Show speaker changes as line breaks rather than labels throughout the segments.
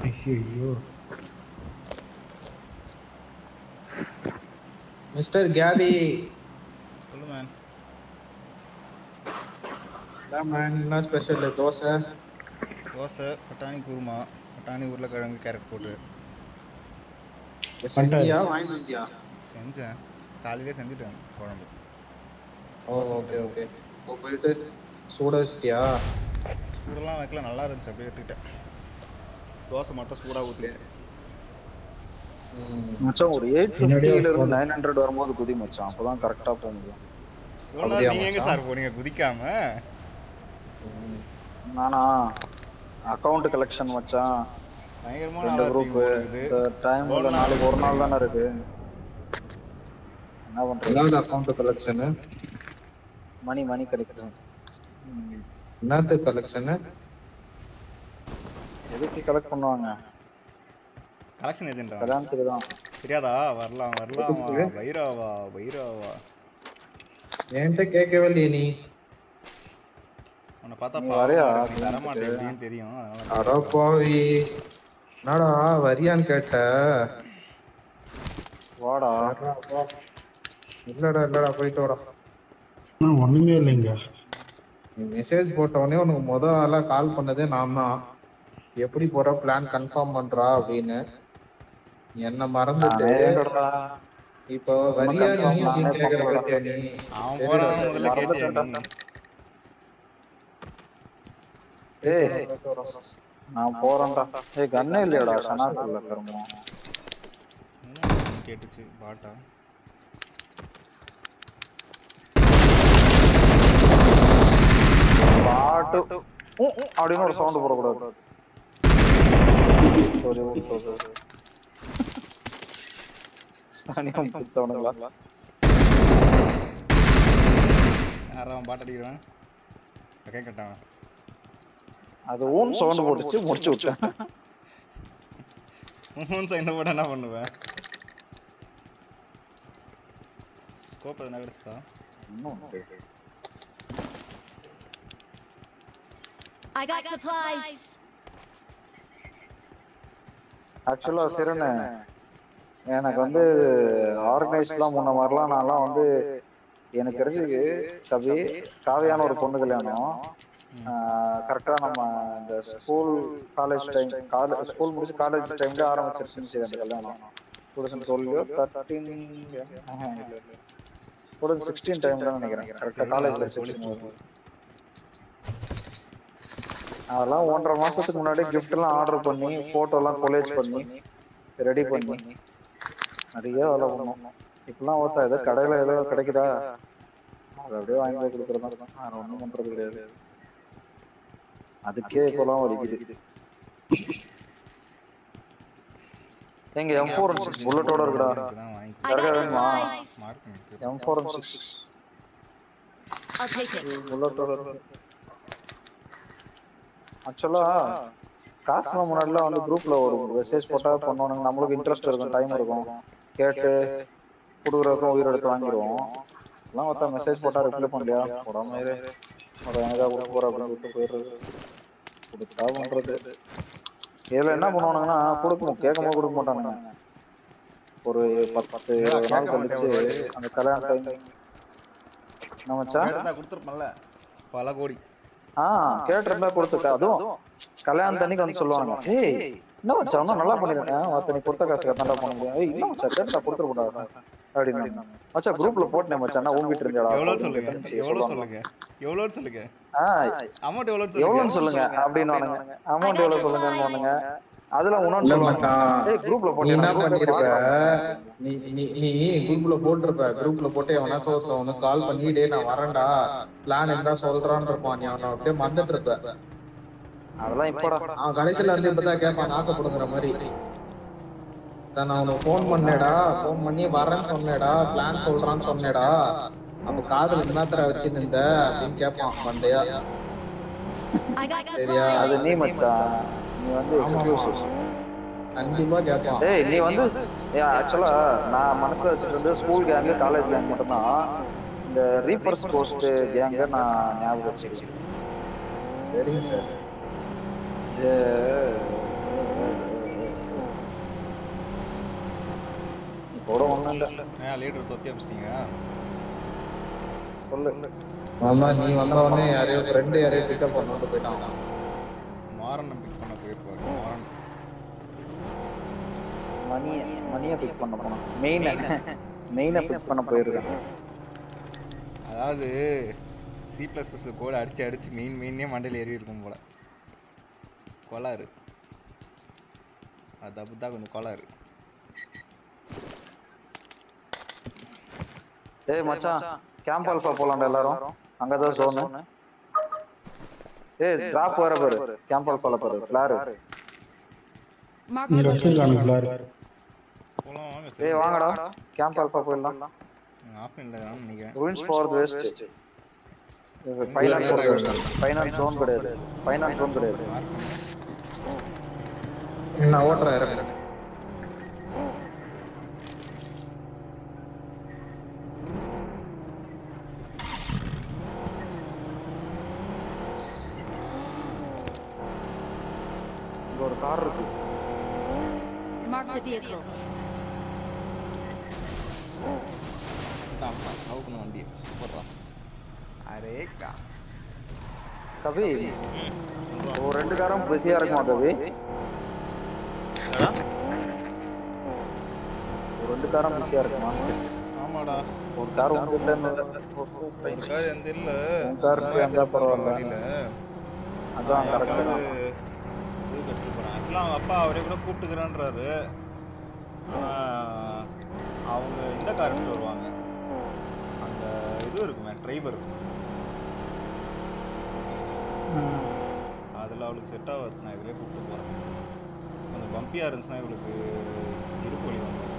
ஐயோ
mister KP
சொல்லு man
man என்ன ஸ்பெஷல் தோசை
தோசை பட்டாணி குருமா பட்டாணி உருளைக்கிழங்கு கேரட் போட்டு
செஞ்சியா வாங்கி வந்தியா
செஞ்சேன் காலையிலே செஞ்சுட்டேன் குழம்பு
ஓ ஓகே ஓகே இப்போ போயிட்டு சூட வச்சிட்டியா
சூடெல்லாம் வைக்கல நல்லா இருந்துச்சு அப்படியே எடுத்துக்கிட்டேன் தோசை மட்டும் சூடாக ஊற்றி
மச்சான் ஒரு எயிட்
என்னுடைய
ஃபிஃப்டில இருந்து
phone.
நைன் ஹண்ட்ரட் வரும்போது குதி மச்சான் அப்பதான் கரெக்டா போக முடியும்
இவ்வளோ
அப்படியா
நீங்கள் எங்கே
மச்சான்?
சார் போனீங்க குதிக்காம
நானா அக்கவுண்ட் கலெக்ஷன் மச்சான்
பயங்கரமான
ரெண்டு
ஆளா
குரூப்
இருக்கீங்க போல இருக்குது.
இந்த டைம்
ஒரு நாள்
நாளைக்கு ஒரு நாள் தானே இருக்கு என்ன பண்றது
என்னது அக்கௌண்ட் கலெக்ஷனு
மணி மணி கிடைக்கும்
என்னது கலெக்ஷனு
எதுக்கு கலெக்ட் பண்ணுவாங்க
கலெக்ஷன் ஏஜென்டா
கல்யாணத்துக்கு தான்
தெரியாதா வரலாம் வரலாம்
எதுக்கு?
வைராவா வைராவா
என்கிட்ட கேட்கவே இல்லையே நீ
உன்னை பார்த்தா
நீ
பாவமா
வரியா
இருக்கு. நீ
கல்யாணத்துக்கு?
தரமாட்டேன் எப்படின்னு தெரியும் அதனால
அட பாவி என்னடா வரியான்னு கேட்ட
வாடா
இல்லடா இல்லடா போயிட்டு வாடா
நான் ஒண்ணுமே இல்லைங்க
நீ மெசேஜ் போட்ட உடனே உனக்கு முத ஆளா கால் பண்ணதே நான் தான் எப்படி போற பிளான் கன்ஃபார்ம் பண்றா அப்படின்னு என்ன மறந்துட்டு
நானே எங்கடா?
இப்போ வரியா
confirm
நீ
நானே
அப்படின்னு கேக்குற
பண்ணல.
பத்தியா நீ
அவன்
சரி,
போறான்
சரி,
முதல்ல கேட்டியா
மறந்துட்டேன்டா.
நீ?
ஏய் நான் போறேன்டா ஏய் கண்ணே இல்லையாடா சனாக்குள்ள கருமம்
என்ன கேட்டுச்சு பாட்டா
பாட்டு ஊ, ஊ அப்படின்னு ஒரு சவுண்ட் போடக்கூடாது sorry, sorry, sorry. சாணியம் பிடிச்சவனுங்களா
யாரா அவன் பாட்டு அடிக்கிறான் கை கட்டான்
அது ஊன் சவுண்ட் போட்டுச்சு முடிச்சு விட்டேன்
முன் இந்த போட என்ன பண்ணுவேன் ஸ்கோப் எதனா கிடைச்சதா
இன்னும்
I got supplies.
ஆக்சுவலா சிறனு எனக்கு வந்து ஆர்கனைஸ்லாம் முன்ன மாதிரிலாம் நான்லாம் வந்து எனக்கு தெரிஞ்சு கவி காவியான ஒரு பொண்ணு கல்யாணம் கரெக்டாக நம்ம இந்த school college time college school முடிச்சு காலேஜ் டைம்ல ஆரம்பிச்சிருச்சுன்னு அந்த கல்யாணம் டூ தௌசண்ட் டுவெல்லையோ தேர்ட்டீன் டூ தௌசண்ட் சிக்ஸ்டீன் டைம்ல நினைக்கிறேன் கரெக்டாக காலேஜில் வச்சிருச்சு அதெல்லாம் ஒன்றரை மாசத்துக்கு முன்னாடி gift எல்லாம் ஆர்டர் பண்ணி போட்டோ எல்லாம் கொலேஜ் பண்ணி ரெடி பண்ணி நிறைய வேலை பண்ணோம் இப்பெல்லாம் ஓத்தா ஏதோ கடையில ஏதோ கிடைக்குதா அதை அப்படியே வாங்கி போய் கொடுக்குறது தான் வேற ஒண்ணும் பண்றது கிடையாது அதுக்கே இப்பெல்லாம் வலிக்குது எங்க எம் ஃபோர் சிக்ஸ் புல்லட்டோட இருக்குடா
I got
Target வேணுமா?
supplies.
Mark
M four six
I'll take it.
புல்லட்டோட இருக்கு ஆக்சுவலா காசுலாம் முன்னாடிலாம் வந்து குரூப்ல ஒரு மெசேஜ் போட்டா பண்ணுவானுங்க நம்மளுக்கு இன்ட்ரெஸ்ட் இருக்கும் டைம் இருக்கும் கேட்டு கொடுக்குறதுக்கும் உயிர் எடுத்து வாங்கிடுவோம் எல்லாம் ஒருத்தர் மெசேஜ் போட்டா ரிப்ளை பண்ணலையா போடாம இரு ஒரு எனக்கா கொடுக்க போற அப்படின்னு விட்டு போயிடுறது கொடுத்தா பண்றது இதுல என்ன பண்ணுவானுங்கன்னா கொடுக்கணும் கேட்கும் கொடுக்க மாட்டானுங்க ஒரு பத்து பத்து இருபது நாள் கழிச்சு அந்த கல்யாண டைம் என்ன மச்சான்
கொடுத்துருப்பேன்ல பல கோடி
ஆ கேட்டிருந்தா கொடுத்துக்க அதுவும் கல்யாணம் தண்ணிக்கு வந்து சொல்லுவாங்க ஏய் என்ன மச்சான் இன்னும் நல்லா பண்ணிருக்கேன் மத்த நீ கொடுத்த காசு கத்தாண்டா பண்ண முடியும் ஏய் என்ன மச்சான் கேட்டா கொடுத்துருக்கூடா அப்படின்னு மச்சான் குரூப்ல போட்டேன் மச்சான் நான் ஊம்பிட்டு இருந்தேடா
எவ்வளவு சொல்லுங்க எவ்வளவு சொல்லுங்க எவ்வளவு சொல்லுங்க
ஆ
அமௌண்ட் எவ்வளவு சொல்லுங்க
எவ்வளவுன்னு சொல்லுங்க அப்படின்னு அமௌண்ட் எவ்வளவு சொல்லுங்கன்னு அதுல உணவு
இல்ல
சொல்லுவாங்க
மச்சான்
ஏய் குரூப்ல
நீ என்ன
போட்டேன்
பண்ணிருப்ப நீ நீ நீ குரூப்ல போட்டிருப்ப குரூப்ல போட்டு எவனாச்சும் ஒருத்தன் உனக்கு கால் பண்ணி டேய் நான் வரேன்டா பிளான் இருந்தா சொல்றான்னு இருப்பான் நீ அவனை அப்படியே மறந்துட்டு இருப்ப
அதெல்லாம் இப்படா
அவன் கடைசியில வந்து இப்பதான் கேட்பான் நாக்கப்படுங்கிற மாதிரி தான் நான் உனக்கு ஃபோன் பண்ணேடா ஃபோன் பண்ணி வரேன்னு சொன்னேடா பிளான் சொல்றான்னு சொன்னேடா அப்ப காதுல என்னத்தர வச்சு நின்ற அப்படின்னு கேட்பான் மண்டையா
I got
சரியா
அது நீ
supplies.
மச்சான் நீ வந்து எக்ஸ்க்ளூசிவ்
கண்டிப்பா கேட்பான்
ஏய் நீ வந்து ஆக்சுவலா நான் மனசுல வச்சுட்டு ஸ்கூல் கேங்கு காலேஜ் கேங் மட்டும்தான் இந்த ரீபர்ஸ் போஸ்ட் கேங்க நான் ஞாபகம் வச்சுக்கிறேன்
சரிங்க சார்
இது ஒண்ணும் இல்ல
ஏன் லீடர் தொத்தி அமிச்சிட்டீங்க
சொல்லு
ஆமா நீ வந்த உடனே யாரையோ ஃப்ரெண்டு யாரையோ பிக்கப் பண்ணிட்டு போயிட்டான்
மாறன் பிக் பண்ண போயிருப்பாரு மாறன்
மணியை மணியை பிக் பண்ண போனோம் மெயினை மெயினை பிக் பண்ண போயிருக்கேன்
அதாவது சி ப்ளஸ் ப்ளஸ் கோடு அடிச்சு அடிச்சு மெயின் மெயினே மண்டையில் ஏறி இருக்கும் போல கொலாரு அது தப்பு தான் கொஞ்சம் கொலாரு
ஏய் மச்சான் கேம்ப் ஆல்ஃபா போலாம்டா எல்லாரும் அங்கதான் ஜோனு ஏய் டிராப் வர பாரு கேம்ப் ஆல்ஃபால பாரு ஃபிளார்
Marked a
இங்க வச்சிருக்கானு
location.
பிளார்
போலாம் வாங்க
ஏய் வாங்கடா கேம்ப் ஆல்ஃபா போயிடலாம்
ஆஃப் இல்லைன்னு நினைக்கிறேன்
ரூயின்ஸ் போறது வேஸ்ட் ஃபைனல் போறது ஃபைனல் ஜோன் கிடையாது ஃபைனல் ஜோன் கிடையாது
மார்க் பண்ணு
நான் ஓட்டுறேன் இறங்குறேன்
இங்க ஒரு கார் இருக்கு
Marked a vehicle.
தான் அவுக்கணும் வண்டி போடுறான் அரேக்கா
கவி ஒரு ரெண்டு காரும் பிஸியா இருக்குமா கவி ஒரு ரெண்டு காரும் பிஸியா இருக்குமா
ஆமாடா
ஒரு கார் உங்க இல்லைன்னு
ஒரு கார் எந்த இல்ல
உன் கார் இருந்தா பரவாயில்ல.
வழியில
அதான் கரெக்ட் தான்
இது கட்டிட்டு போறேன் ஆக்சுவலாக அவங்க அப்பா அவரே கூட கூப்பிட்டுக்கிறேன்றாரு ஆனா அவங்க இந்த கார் எடுத்துட்டு வருவாங்க அந்த இது இருக்குமே ட்ரைவர் அதில் அவளுக்கு செட் ஆகாது நான் இதிலே கூப்பிட்டு போகிறேன் கொஞ்சம் பம்பியாக இருந்துச்சுன்னா இவளுக்கு இடுப்பு வலி வந்து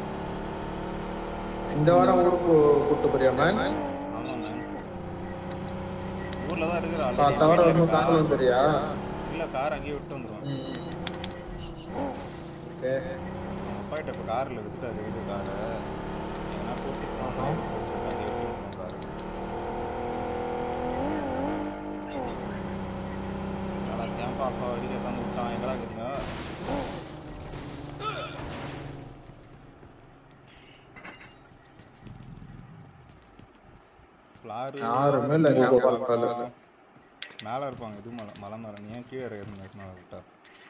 இந்த வாரம் ஊருக்கு கூட்டு போறியா மேம்
ஆமாம் மேம் ஊரில் தான் இருக்கிற
அடுத்த வாரம் வந்து தாங்க வந்துறியா
இல்லை கார் அங்கேயே விட்டு வந்துடுவான்
ஓகே
அப்பாகிட்ட இப்போ காரில் வித்துட்டாரு இது காரை எங்கன்னா கூட்டிட்டு போனா அங்கேயே விட்டு வந்துடுவோம் காரு என்னடா கேம்பா அப்பா வரைக்கும் தந்து விட்டான் எங்கடா இருக்குதுங்க ஃப்ளாரு
யாருமே இல்ல கேம்ப் ஆல்ஃபால.
மேலே இருப்பாங்க இது மலை மலை மரம் நீ ஏன் கீழே இறங்க விட்டா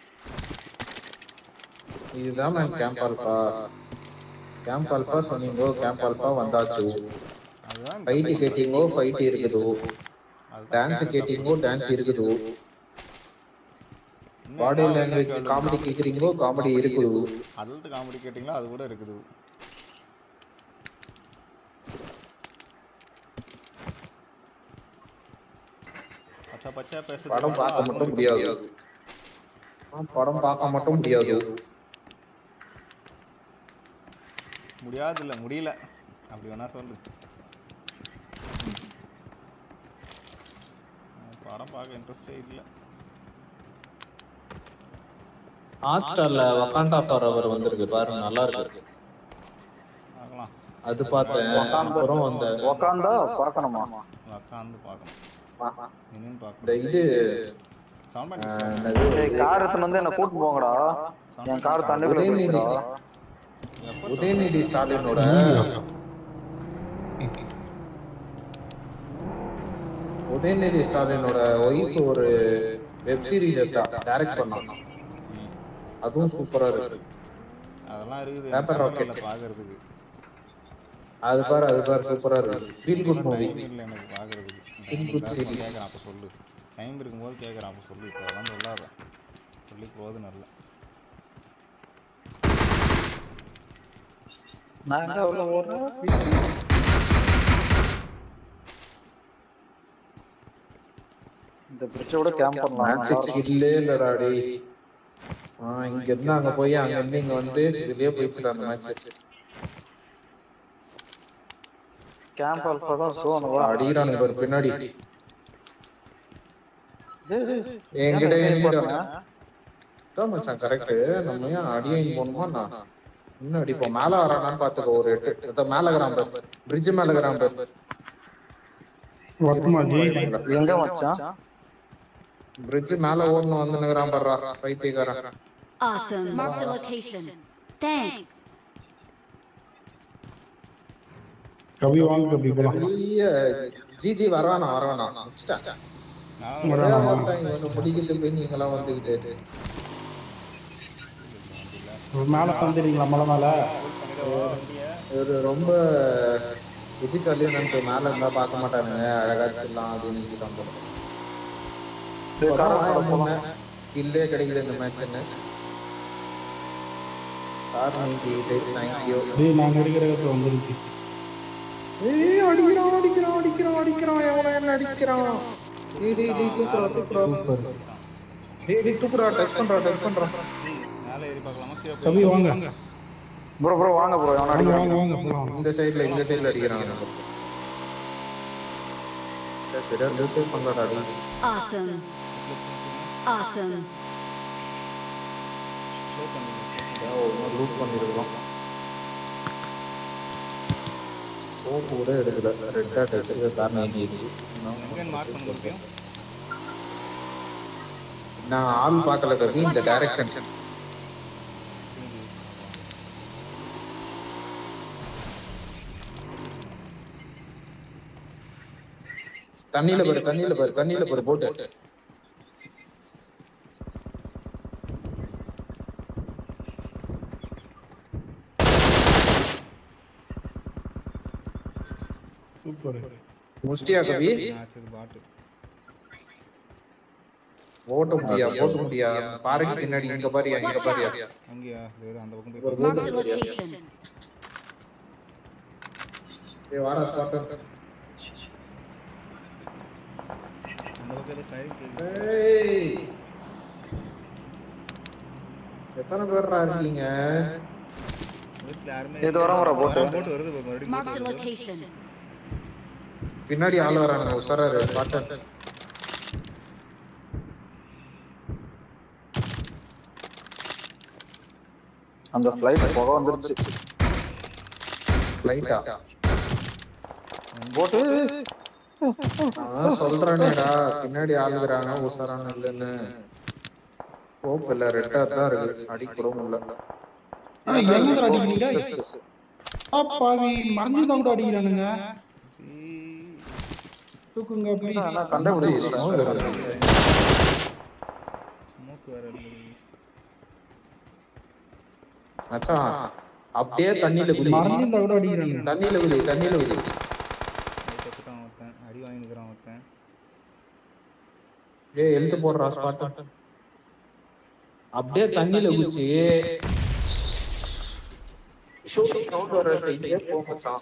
இதுதான் மேம் கேம்ப் ஆல்ஃபா கேம்ப் ஆல்ஃபா சொன்னீங்க கேம்ப் ஆல்ஃபா வந்தாச்சு
அதுதான்
ஃபைட்டு கேட்டீங்கோ ஃபைட் இருக்குது
அதுதான்
டான்ஸ்
dance
கேட்டீங்கோ டான்ஸ் இருக்குது
இன்னும்
பாடி
என்ன
லாங்குவேஜ்
கேட்கணும்?
காமெடி கேக்குறீங்கோ காமெடி இருக்குது
அடல்ட் காமெடி கேட்டிங்களா அது கூட இருக்குது பச்சை பச்சையா பேசுறது
படம்
பார்த்தா
பார்க்க
அது
மட்டும்
கூட
முடியாது ஆ, படம் பார்க்க மட்டும் முடியாது
முடியாது இல்ல முடியல அப்படி வேணா சொல்லு படம் பார்க்க இன்ட்ரெஸ்டே இல்லை
ஹாட் ஸ்டார்ல வக்காண்டா ஃபார் வந்திருக்கு பாருங்க நல்லா இருக்கு
பார்க்கலாம்
அது பார்த்தேன் அப்புறம் அந்த
உக்காந்தா பார்க்கணுமா
உட்காந்து பார்க்கணும் என்னன்னு
இந்த
பார்க்கணும்
இது
சவுண்ட்
ஆ,
பண்ணி
என்னது
ஏய் கார் எடுத்துன்னு வந்து என்ன கூட்டு போங்கடா என் கார் தண்ணிக்குள்ள
உதயநிதி
போயிடுச்சுடா
உதயநிதி ஸ்டாலினோட உதயநிதி ஸ்டாலினோட ஒய்ஃப் ஒரு வெப் சீரிஸ் டைரக்ட் பண்ணாங்க அதுவும் சூப்பரா இருக்கு
அதெல்லாம் இருக்குது
Paper
எனக்கு
rocket.
இல்லை பார்க்கறதுக்கு
அது பாரு அது பாரு சூப்பரா இருக்கு ஃபீல் குட் மூவி
டைம் இல்லை எனக்கு பார்க்கறதுக்கு
Feel good series.
கேட்குறேன் அப்போ சொல்லு டைம் இருக்கும்போது கேட்குறேன் அப்போ சொல்லு இப்போ அதெல்லாம் சொல்லாத சொல்லி போகுது நல்ல
நான் எங்க உள்ள ஓடுறேன் இந்த பிரிட்ஜோட கேம்ப்
மேட்ச்
பண்ணலாம்
ஸ்கில்லே இல்லடா டேய் ஆ இங்க இருந்து அங்க போய் அங்க இருந்து இங்க வந்து இதுலயே போயிடுச்சுடா அந்த மேட்ச்
கேம்ப் ஆல்ஃபா தான் சோனுவா
அடிக்கிறானுங்க பாரு பின்னாடி
டேய் டேய்
என்கிட்ட
ஏன்
என்கிட்ட
பண்ண?
தான் மச்சான் கரெக்ட் நம்ம ஏன் அடியும் போகணுமா நான் இன்னும் அடிப்போம் மேல வரானான்னு பாத்துக்கோ ஒரு எட்டு இத மேல இருக்கிறான் பாரு பிரிட்ஜ் மேல இருக்கிறான் பாரு
ஒட்டுமா ஜி
எங்க மச்சான்
பிரிட்ஜ் மேல ஓடணும் வந்து நிக்கிறான் பாரு பைத்தியக்காரன்
Awesome. Marked a location. Thanks.
கவி வாங்க கவி போலாம்
பெரிய ஜிஜி வரவானா வரவானா முடிச்சிட்டேன்
நான்
ஒரே ஆள் தான் இங்க வந்து முடிக்கிறது போய் நீங்களாம் வந்துகிட்டு
மேல வந்துடுறீங்களா மலை மேல
பண்ணிடவா வண்டியை
இவரு ரொம்ப புத்திசாலியா நினைச்சு மேல இருந்தா பார்க்க மாட்டானுங்க அழகாச்சிடலாம் அப்படின்னு நினைச்சிட்டு வந்தோம்
இது காரை போலாம்
கில்லே கிடைக்கல இந்த மேட்ச்னு கார் நைன்டி எயிட் தேங்க்யூ
டேய் நாங்க அடிக்கிற இடத்துல வந்துருச்சு
ஏய் அடிக்கிறான் அடிக்கிறான் அடிக்கிறான் அடிக்கிறான் எவன என்ன அடிக்கிறான் டேய் டேய் டேய் தூக்குறா தூக்குறா
சூப்பர்
டேய் டேய் தூக்குறா டச் பண்றா டச் பண்றா
மேலே ஏறி பார்க்கலாமா கீழே போய்
கவி வாங்க
ப்ரோ ப்ரோ வாங்க ப்ரோ எவனா
வாங்க
அடிக்கிறான்
வாங்க வாங்க போலாம்
இந்த சைடுல இந்த சைடுல அடிக்கிறான் சரி சரியா லூட்டே பண்றடா அடி
Awesome. Awesome.
ஸ்லோ பண்ணுங்க
லூட் பண்ணிருக்கோம் சோப்பு கூட எடுக்கல ரெட் டாட் எடுத்துக்க காரணம்
எங்கன்னு மார்க் பண்ண முடியும்
நான் ஆள் பார்க்கல கவி இந்த டைரக்ஷன் தண்ணியில பாரு தண்ணியில பாரு தண்ணியில பாரு போட்டு
சூப்பர்
முஸ்டியா கவி
ஆச்சு பாட்டு
ஓட்ட முடியா ஓட்ட முடியா பாறைக்கு பின்னாடி இங்க பாரியா இங்க பாரியா
அங்கேயா வேறு அந்த பக்கம்
ஒரு
போய்
Marked a location.
ஏய் வாடா ஸ்டார்ட்
அந்த பக்கம் ஏதோ ஃபயரிங் கேட்குது
ஏய் எத்தனை பேர்ரா இருக்கீங்க
வீட்டில் யாருமே
இது வர வர போட்டு.
போட்டு வருது பாரு, மறுபடியும்
Marked
போட்டு
a
வருது.
location.
பின்னாடி ஆள் வராங்க உசாராரு பாட்டு
அந்த ஃப்ளைட் புகை வந்துருச்சு
லைட்டா
போட்டு
நான் சொல்றேனேடா பின்னாடி ஆளுகிறாங்க உசாரான இல்லைன்னு ஹோப் இல்ல ரெட்டா தான் இருக்கு அடிக்கூடவும் இல்ல
எங்க அடிக்கிறீங்க பாவி மறைஞ்சுதான் கூட அடிக்கிறானுங்க
சீ.
தூக்குங்க please.
நான் கண்டுபிடிச்சிட்டேன்
ஸ்மோக் வேற இருக்குது
மச்சான் அப்படியே தண்ணியில குளி
மறைஞ்சிருந்தா கூட அடிக்கிறானுங்க
தண்ணியில குளி தண்ணியில குளி
கற்றுட்டான் ஒருத்தன் அடி வாங்கிக்கிறான் ஒருத்தன்
ஏய் எழுத்து போடுறா ஸ்பாட் அப்படியே தண்ணியில குச்சி ஷூட்டிங் கவுண்ட் வர சைடே போ மச்சான்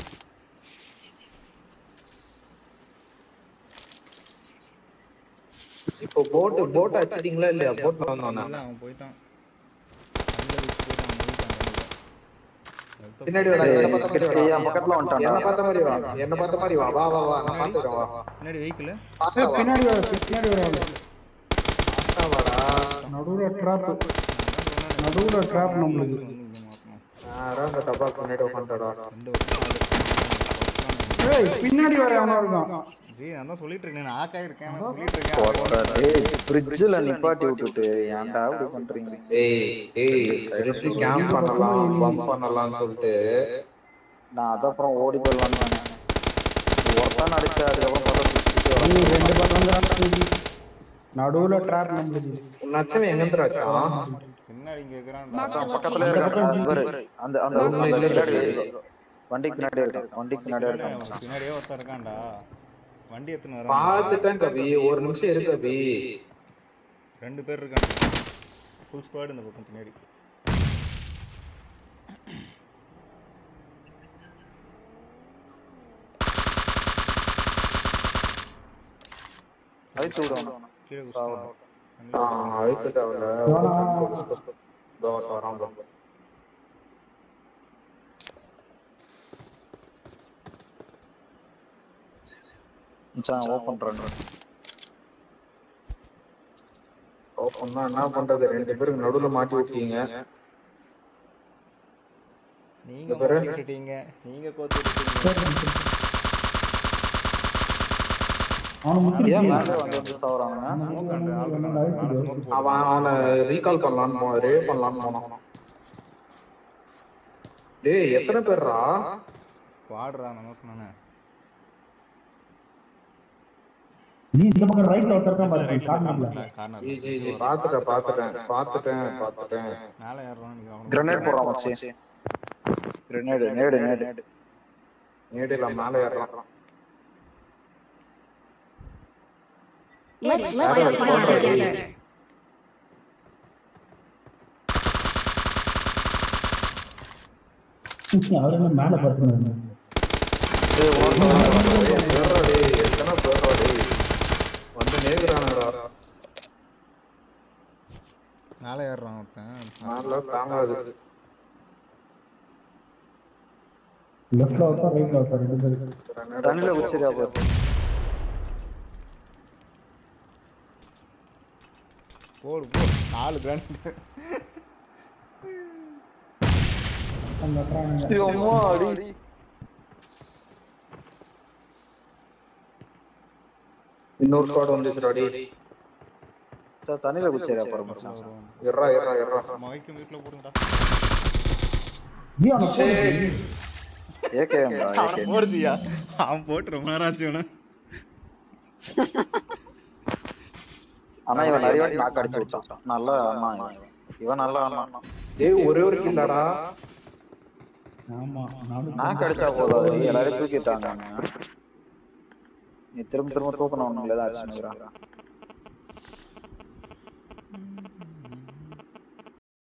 இப்போ போட் போட் அடிச்சிட்டீங்களா இல்லையா போட்ல வந்தோன்னா
இல்ல அவன் போயிட்டான் தண்ணியில வீசி போயிட்டான் அவன் போயிட்டான் தண்ணியில.
பின்னாடி வாடா என்ன பார்த்த மாதிரி
ஏய்,
வாடா
என் பக்கத்துல வந்துட்டான்டா.
என்ன பார்த்த மாதிரி வா என்ன பார்த்த மாதிரி வா வா வா வா நான் பார்த்துக்கிறேன் வா
பின்னாடி வெஹிக்கிள்
ஃபாஸ்டா
ஏய்,
வா
பின்னாடி வர பின்னாடி வர
ஃபாஸ்டா வாடா
நடுவுல ட்ராப் நடுவுல ட்ராப் நம்மளுக்கு
நேரா அந்த டப்பா பின்னாடி உட்காந்துடா
ரெண்டு வருஷம் ஆகுது.
ஏய் பின்னாடி வர எவனோ இருக்கான்
ஜி நான் தான் சொல்லிட்டு இருக்கேன் நான் ஆக்கா இருக்கேன் நான் சொல்லிட்டு இருக்கேன்
போட்டா, டேய் ஃப்ரிட்ஜில் நிப்பாட்டி விட்டுட்டு ஏன்டா இப்படி பண்றீங்க
ஏய் ஏய் சரிச்சு கேம்ப் பண்ணலாம் பம்ப் பண்ணலாம்னு சொல்லிட்டு
நான் அதான் அப்புறம் ஓடி போயிடலாம்னு நினைச்சேன். ஒருத்தன் அடிச்சா அதுக்கப்புறம் பார்த்தா சுத்தி வரான்.
ஏய், ரெண்டு பக்கம் தான் நடுவுல ட்ராப் நம்மளுக்கு
நச்சம் எங்க இருந்து வச்சான்
பின்னாடி இங்க இருக்கிறான்
Marked a
பக்கத்துல
location.
இருக்கான் இவரு. அந்த அந்த
Marked
அந்த
a
பின்னாடி
location.
வண்டிக்கு பின்னாடி இருக்கான் வண்டிக்கு பின்னாடி இருக்கான்
அவன் பின்னாடியே ஒருத்தன் இருக்கான்டா வண்டி எத்தனை வர
பாத்துட்டேன் கவி ஒரு நிமிஷம் இரு கவி
ரெண்டு பேர் இருக்காங்க ஃபுல் ஸ்குவாட் இந்த பக்கம் பின்னாடி
அழைத்து விடுவான்
கீழே
சாவணும்.
குதிச்சான்.
அழுத்த தேவையில்ல இதோ வரான் பாரு.
மச்சான் ஓப்பன் ரன்
ஓப்பன்னா என்ன பண்றது ரெண்டு பேருக்கு நடுவுல மாட்டி விட்டீங்க
நீங்க
இந்த பாரு.
மாட்டி விட்டுட்டீங்க நீங்க கோத்து விட்டுட்டீங்க
அவன்
ஏன்
முக்கியம்
மேலே வந்து வந்து சாவறானுங்க
ஸ்மோக் அந்த ஆள் இருக்கான். மேல smoke போடு.
அவன் அவனை ரீகால் பண்ணலான்னு போ ரே பண்ணலான்னு போனான் டேய் எத்தனை பேர்ரா
வாடுறா நம்ம சொன்னானே
நீ இந்த பக்கம் ரைட்ல ஒருத்தர் தான் பாரு கார்னர்ல
கார்னர்
ஜி ஜி ஜி பாத்துட்டேன் பாத்துட்டேன் பாத்துட்டேன் பாத்துட்டேன்
மேலே ஏறுறான்னு நினைக்கிறேன்.
கிரனேட் போடுறான் மச்சி கிரனேடு நேடு நேடு
நேடில மேல ஏறலாம்
Let's let's play together.
அவரு என்ன மேல படுத்துனாரு
பேர்றா டேய் எத்தனை பேர்றா டேய் வந்து நேக்குறானுடா
மேலே ஏறுறான் ஒருத்தன்
மேல தாங்காது
லெஃப்ட்ல ஒருத்தர் ரைட்ல ஒருத்தர் ரெண்டு பேரு
தண்ணியில குச்சிரியா போய்
போடு போ நாலு கிராண்ட்
அந்த அப்புறம்
அம்மா அடி
இன்னொரு ஸ்குவாட் வந்துச்சுடா டேய்
சார் தண்ணியில குச்சிரியா போற மச்சான்
எர்றா எர்றா எர்றா
மைக்கு வீட்டில் போடுங்கடா
ஜி அவனை போடு.
ஏகேஎம்டா
அவனை
ஏகே
போடுதியா அவன் போட்டு ரொம்ப நேரம் ஆச்சு இவனை.
ஆனா இவன் நிறைய வாட்டி நாக்கு அடிச்சு விட்டான் நல்லா ஆனா இவன் இவன் நல்லா ஆனா
டேய் ஒரே ஒரு கில்லாடா
ஆமா நானும்
நாக்கு அடிச்சா போதாது எல்லாரும் தூக்கிட்டாங்க நீ திரும்ப திரும்ப தூக்கணும் ஒண்ணுல தான் அடிச்சுக்கிறான்